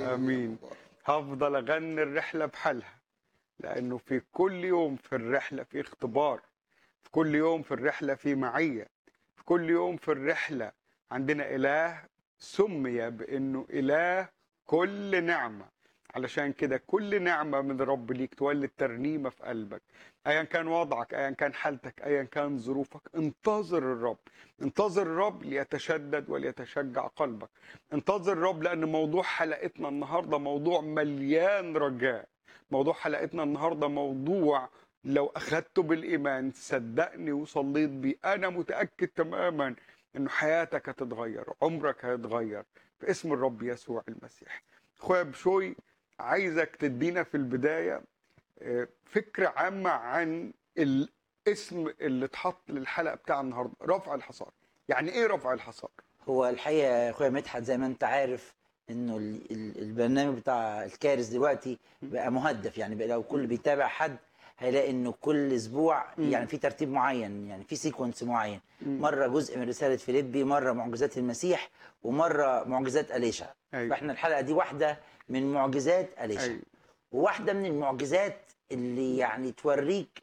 امين هفضل اغني الرحله بحالها لانه في كل يوم في الرحله في اختبار في كل يوم في الرحله في معيه في كل يوم في الرحله عندنا اله سمي بانه اله كل نعمه علشان كده كل نعمه من رب ليك تولد ترنيمه في قلبك ايا كان وضعك ايا كان حالتك ايا كان ظروفك انتظر الرب انتظر الرب ليتشدد وليتشجع قلبك انتظر الرب لان موضوع حلقتنا النهارده موضوع مليان رجاء موضوع حلقتنا النهارده موضوع لو اخدته بالايمان صدقني وصليت بيه انا متاكد تماما انه حياتك هتتغير عمرك هيتغير في اسم الرب يسوع المسيح اخويا بشوي عايزك تدينا في البدايه آه، فكره عامه عن الاسم اللي اتحط للحلقه بتاع النهارده رفع الحصار يعني ايه رفع الحصار هو الحقيقه يا اخويا مدحت زي ما انت عارف انه ال- ال- البرنامج بتاع الكارث دلوقتي بقى مهدف يعني بقى لو كل بيتابع حد هيلاقي انه كل اسبوع مم. يعني في ترتيب معين يعني في سيكونس معين مم. مره جزء من رساله فيليبي مره معجزات المسيح ومره معجزات اليشع ايوه فاحنا الحلقه دي واحده من معجزات اليشع ايوه وواحده من المعجزات اللي يعني توريك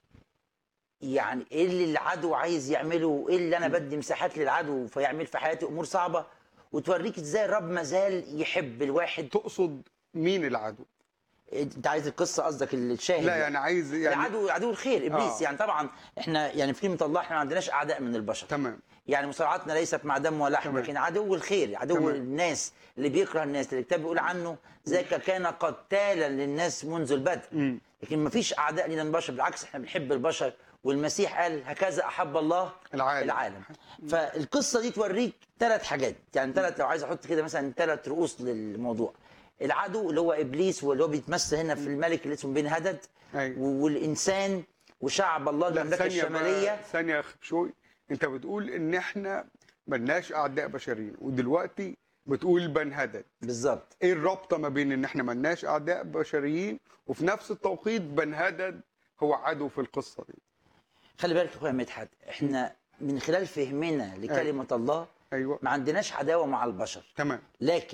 يعني ايه اللي العدو عايز يعمله وايه اللي انا بدي مساحات للعدو فيعمل في حياتي امور صعبه وتوريك ازاي الرب مازال يحب الواحد تقصد مين العدو انت عايز القصه قصدك الشاهد لا يعني عايز يعني العدو عدو الخير ابليس آه. يعني طبعا احنا يعني في كلمه الله احنا ما عندناش اعداء من البشر تمام يعني مصارعتنا ليست مع دم ولحم تمام. لكن عدو الخير عدو تمام. الناس اللي بيكره الناس اللي الكتاب بيقول عنه ذاك كان قتالا للناس منذ البدء مم. لكن ما فيش اعداء لنا البشر بالعكس احنا بنحب البشر والمسيح قال هكذا احب الله العالم العالم فالقصه دي توريك ثلاث حاجات يعني ثلاث لو عايز احط كده مثلا ثلاث رؤوس للموضوع العدو اللي هو ابليس واللي هو بيتمثل هنا في الملك اللي اسمه بن هدد ايوه والانسان وشعب الله لا المملكه ثانية بقى الشماليه ثانية يا أخ بشوي أنت بتقول إن إحنا ملناش أعداء بشريين ودلوقتي بتقول بن هدد بالظبط إيه الرابطة ما بين إن إحنا ملناش أعداء بشريين وفي نفس التوقيت بن هدد هو عدو في القصة دي خلي بالك يا اخويا مدحت احنا من خلال فهمنا لكلمه الله أيوه ما عندناش عداوه مع البشر تمام لكن